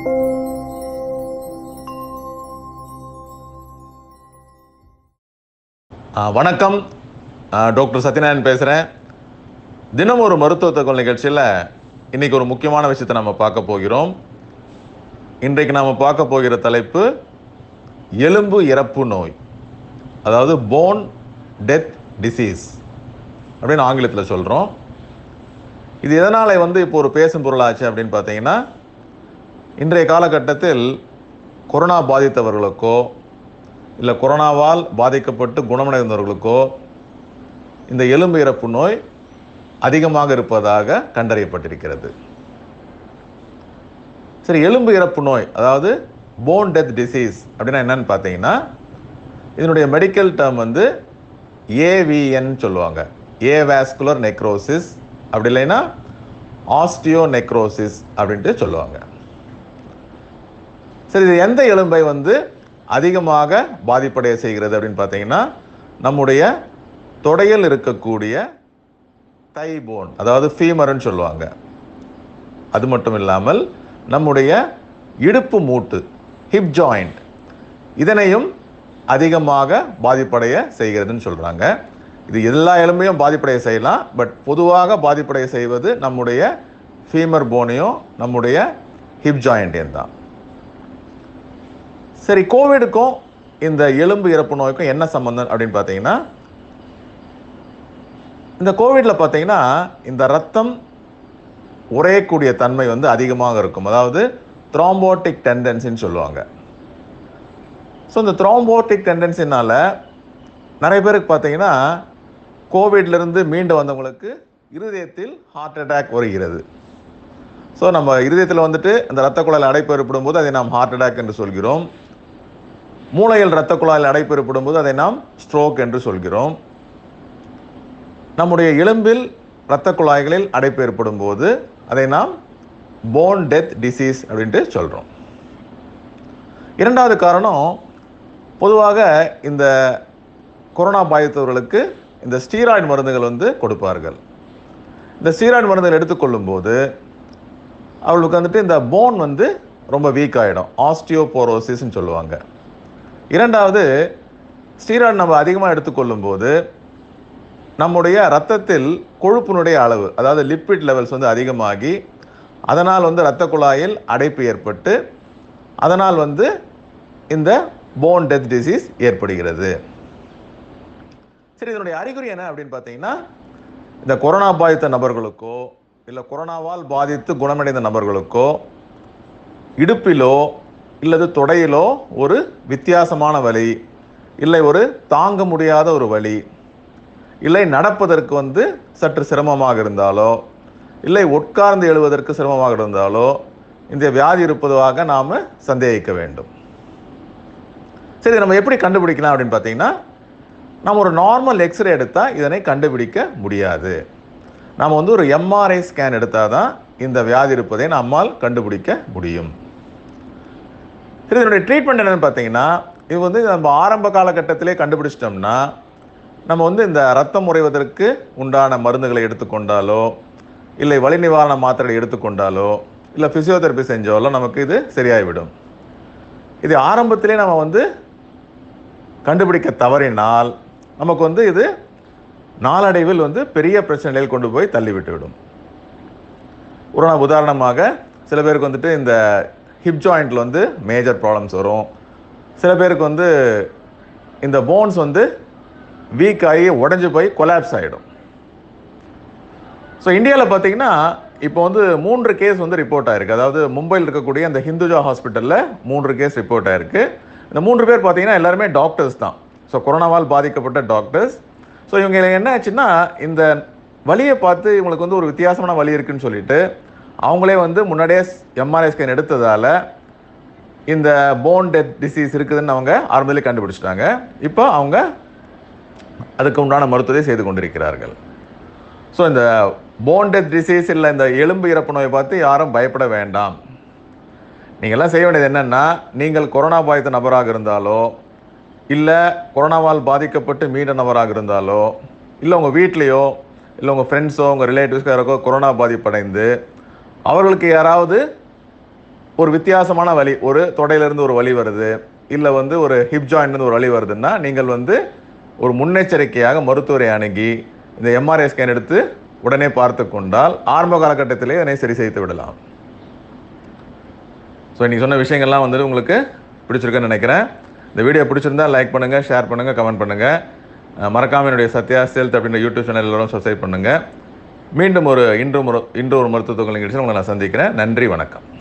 ஆ, வணக்கம் ஆ, டாக்டர் சத்யநாராயண் பேசுகிறேன் தினம் ஒரு மருத்துவ தகவல் நிகழ்ச்சியில் இன்னைக்கு ஒரு முக்கியமான விஷயத்தை நம்ம பார்க்க போகிறோம் இன்றைக்கு நாம் பார்க்க போகிற தலைப்பு எலும்பு இறப்பு நோய் அதாவது போன் டெத் டிசீஸ் அப்படின்னு ஆங்கிலத்தில் சொல்கிறோம் இது எதனால் வந்து இப்போ ஒரு பேசும் பொருளாச்சு அப்படின்னு பார்த்தீங்கன்னா இன்றைய காலகட்டத்தில் கொரோனா பாதித்தவர்களுக்கோ இல்லை கொரோனாவால் பாதிக்கப்பட்டு குணமடைந்தவர்களுக்கோ இந்த எலும்பு இறப்பு நோய் அதிகமாக இருப்பதாக கண்டறியப்பட்டிருக்கிறது சரி எலும்பு இறப்பு நோய் அதாவது போன் டெத் டிசீஸ் அப்படின்னா என்னன்னு பார்த்தீங்கன்னா இதனுடைய மெடிக்கல் டேர்ம் வந்து ஏவிஎன் சொல்லுவாங்க ஏவாஸ்குலர் நெக்ரோசிஸ் அப்படி இல்லைன்னா ஆஸ்டியோ நெக்ரோசிஸ் அப்படின்ட்டு சொல்லுவாங்க சரி இது எந்த எலும்பை வந்து அதிகமாக பாதிப்படைய செய்கிறது அப்படின்னு பார்த்தீங்கன்னா நம்முடைய தொடையில் இருக்கக்கூடிய தை போன் அதாவது ஃபீமர்னு சொல்லுவாங்க அது மட்டும் இல்லாமல் நம்முடைய இடுப்பு மூட்டு ஹிப் ஜாயிண்ட் இதனையும் அதிகமாக பாதிப்படைய செய்கிறதுன்னு சொல்கிறாங்க இது எல்லா எலும்பையும் பாதிப்படைய செய்யலாம் பட் பொதுவாக பாதிப்படைய செய்வது நம்முடைய ஃபீமர் போனையும் நம்முடைய ஹிப் ஜாயிண்டையும் தான் சரி கோவிடுக்கும் இந்த எலும்பு இறப்பு நோய்க்கும் என்ன சம்பந்தம் அப்படின்னு பார்த்தீங்கன்னா இந்த கோவிடில் பார்த்தீங்கன்னா இந்த ரத்தம் உறையக்கூடிய தன்மை வந்து அதிகமாக இருக்கும் அதாவது த்ராம்போட்டிக் டெண்டன்சின்னு சொல்லுவாங்க ஸோ இந்த த்ராம்போட்டிக் டெண்டன்சினால நிறைய பேருக்கு பார்த்தீங்கன்னா கோவிட்லேருந்து மீண்டு வந்தவங்களுக்கு இருதயத்தில் ஹார்ட் அட்டாக் வருகிறது ஸோ நம்ம இருதயத்தில் வந்துட்டு இந்த ரத்த குழாயில் அடைப்பு ஏற்படும் போது அதை நாம் ஹார்ட் அட்டாக் என்று சொல்கிறோம் மூளையில் இரத்த குழாயில் அடைப்பு ஏற்படும் போது அதை நாம் ஸ்ட்ரோக் என்று சொல்கிறோம் நம்முடைய எலும்பில் இரத்த குழாய்களில் அடைப்பு ஏற்படும் போது அதை நாம் போன் டெத் டிசீஸ் அப்படின்ட்டு சொல்கிறோம் இரண்டாவது காரணம் பொதுவாக இந்த கொரோனா பாதித்தவர்களுக்கு இந்த ஸ்டீராய்டு மருந்துகள் வந்து கொடுப்பார்கள் இந்த ஸ்டீராய்டு மருந்துகள் எடுத்துக்கொள்ளும் போது அவளுக்கு வந்துட்டு இந்த போன் வந்து ரொம்ப வீக் ஆகிடும் ஆஸ்டியோபோரோசிஸ்ன்னு சொல்லுவாங்க இரண்டாவது ஸ்டீராய்டு நம்ம அதிகமாக எடுத்துக்கொள்ளும் போது நம்முடைய ரத்தத்தில் கொழுப்பினுடைய அளவு அதாவது லிப்பிட் லெவல்ஸ் வந்து அதிகமாகி அதனால் வந்து இரத்த குழாயில் அடைப்பு ஏற்பட்டு அதனால் வந்து இந்த போன் டெத் டிசீஸ் ஏற்படுகிறது சரி இதனுடைய அறிகுறி என்ன அப்படின்னு பார்த்தீங்கன்னா இந்த கொரோனா பாதித்த நபர்களுக்கோ இல்லை கொரோனாவால் பாதித்து குணமடைந்த நபர்களுக்கோ இடுப்பிலோ இல்லது தொடையிலோ ஒரு வித்தியாசமான வலி இல்லை ஒரு தாங்க முடியாத ஒரு வலி இல்லை நடப்பதற்கு வந்து சற்று சிரமமாக இருந்தாலோ இல்லை உட்கார்ந்து எழுவதற்கு சிரமமாக இருந்தாலோ இந்த வியாதி இருப்பதாக நாம் சந்தேகிக்க வேண்டும் சரி நம்ம எப்படி கண்டுபிடிக்கலாம் அப்படின்னு பார்த்தீங்கன்னா நம்ம ஒரு நார்மல் எக்ஸ்ரே எடுத்தால் இதனை கண்டுபிடிக்க முடியாது நாம் வந்து ஒரு எம்ஆர்ஐ ஸ்கேன் எடுத்தால் தான் இந்த வியாதி இருப்பதை நம்மால் கண்டுபிடிக்க முடியும் சரி இதனுடைய ட்ரீட்மெண்ட் என்னன்னு பார்த்தீங்கன்னா இது வந்து நம்ம ஆரம்ப காலகட்டத்திலே கண்டுபிடிச்சிட்டோம்னா நம்ம வந்து இந்த ரத்தம் உறைவதற்கு உண்டான மருந்துகளை எடுத்துக்கொண்டாலோ இல்லை வலி நிவாரண மாத்திரை எடுத்துக்கொண்டாலோ இல்லை ஃபிசியோதெரப்பி செஞ்சாலோ நமக்கு இது சரியாகிவிடும் இது ஆரம்பத்திலே நம்ம வந்து கண்டுபிடிக்க தவறினால் நமக்கு வந்து இது நாளடைவில் வந்து பெரிய பிரச்சனைகள் கொண்டு போய் தள்ளிவிட்டுவிடும் ஒரு நாள் உதாரணமாக சில பேருக்கு வந்துட்டு இந்த ஹிப் ஜாயிண்டில் வந்து மேஜர் ப்ராப்ளம்ஸ் வரும் சில பேருக்கு வந்து இந்த போன்ஸ் வந்து வீக் ஆகி உடஞ்சி போய் கொலாப்ஸ் ஆகிடும் ஸோ இந்தியாவில் பார்த்தீங்கன்னா இப்போ வந்து மூன்று கேஸ் வந்து ரிப்போர்ட் ஆயிருக்கு அதாவது மும்பையில் இருக்கக்கூடிய அந்த ஹிந்துஜா ஹாஸ்பிட்டலில் மூன்று கேஸ் ரிப்போர்ட் ஆயிருக்கு இந்த மூன்று பேர் பார்த்தீங்கன்னா எல்லாருமே டாக்டர்ஸ் தான் ஸோ கொரோனாவால் பாதிக்கப்பட்ட டாக்டர்ஸ் ஸோ இவங்க என்ன ஆச்சுன்னா இந்த வலியை பார்த்து இவங்களுக்கு வந்து ஒரு வித்தியாசமான வலி இருக்குன்னு சொல்லிட்டு அவங்களே வந்து முன்னாடியே எம்ஆர்ஐ ஸ்கேன் எடுத்ததால் இந்த போன் டெத் டிசீஸ் இருக்குதுன்னு அவங்க ஆரம்பத்திலே கண்டுபிடிச்சிட்டாங்க இப்போ அவங்க அதுக்கு உண்டான மருத்துவத்தை செய்து கொண்டிருக்கிறார்கள் ஸோ இந்த போன் டெத் டிசீஸ் இல்லை இந்த எலும்பு இறப்பு நோயை பார்த்து யாரும் பயப்பட வேண்டாம் நீங்கள்லாம் செய்ய வேண்டியது என்னென்னா நீங்கள் கொரோனா பாதித்த நபராக இருந்தாலோ இல்லை கொரோனாவால் பாதிக்கப்பட்டு மீண்ட நபராக இருந்தாலோ இல்லை உங்கள் வீட்லேயோ இல்லை உங்கள் ஃப்ரெண்ட்ஸோ உங்கள் ரிலேட்டிவ்ஸ்க்கோ யாருக்கோ கொரோனா பாதிப்படைந்து அவர்களுக்கு யாராவது ஒரு வித்தியாசமான வலி ஒரு தொடையிலிருந்து ஒரு வலி வருது இல்லை வந்து ஒரு ஹிப் ஜாயின்லேருந்து ஒரு வலி வருதுன்னா நீங்கள் வந்து ஒரு முன்னெச்சரிக்கையாக மருத்துவரை அணுகி இந்த எம்ஆர்ஐ ஸ்கேன் எடுத்து உடனே பார்த்து கொண்டால் ஆரம்ப காலகட்டத்திலே இதனை சரி செய்து விடலாம் ஸோ இன்னைக்கு சொன்ன விஷயங்கள்லாம் வந்து உங்களுக்கு பிடிச்சிருக்குன்னு நினைக்கிறேன் இந்த வீடியோ பிடிச்சிருந்தா லைக் பண்ணுங்கள் ஷேர் பண்ணுங்கள் கமெண்ட் பண்ணுங்கள் அஹ் மறக்காம என்னுடைய சத்யா சேல்த் அப்படின்ற யூடியூப் சேனல் எல்லாரும் சப்ஸ்கிரைப் பண்ணுங்கள் மீண்டும் ஒரு இன்று ஒரு இன்று ஒரு மருத்துவ நிகழ்ச்சியில் உங்களை நான் சந்திக்கிறேன் நன்றி வணக்கம்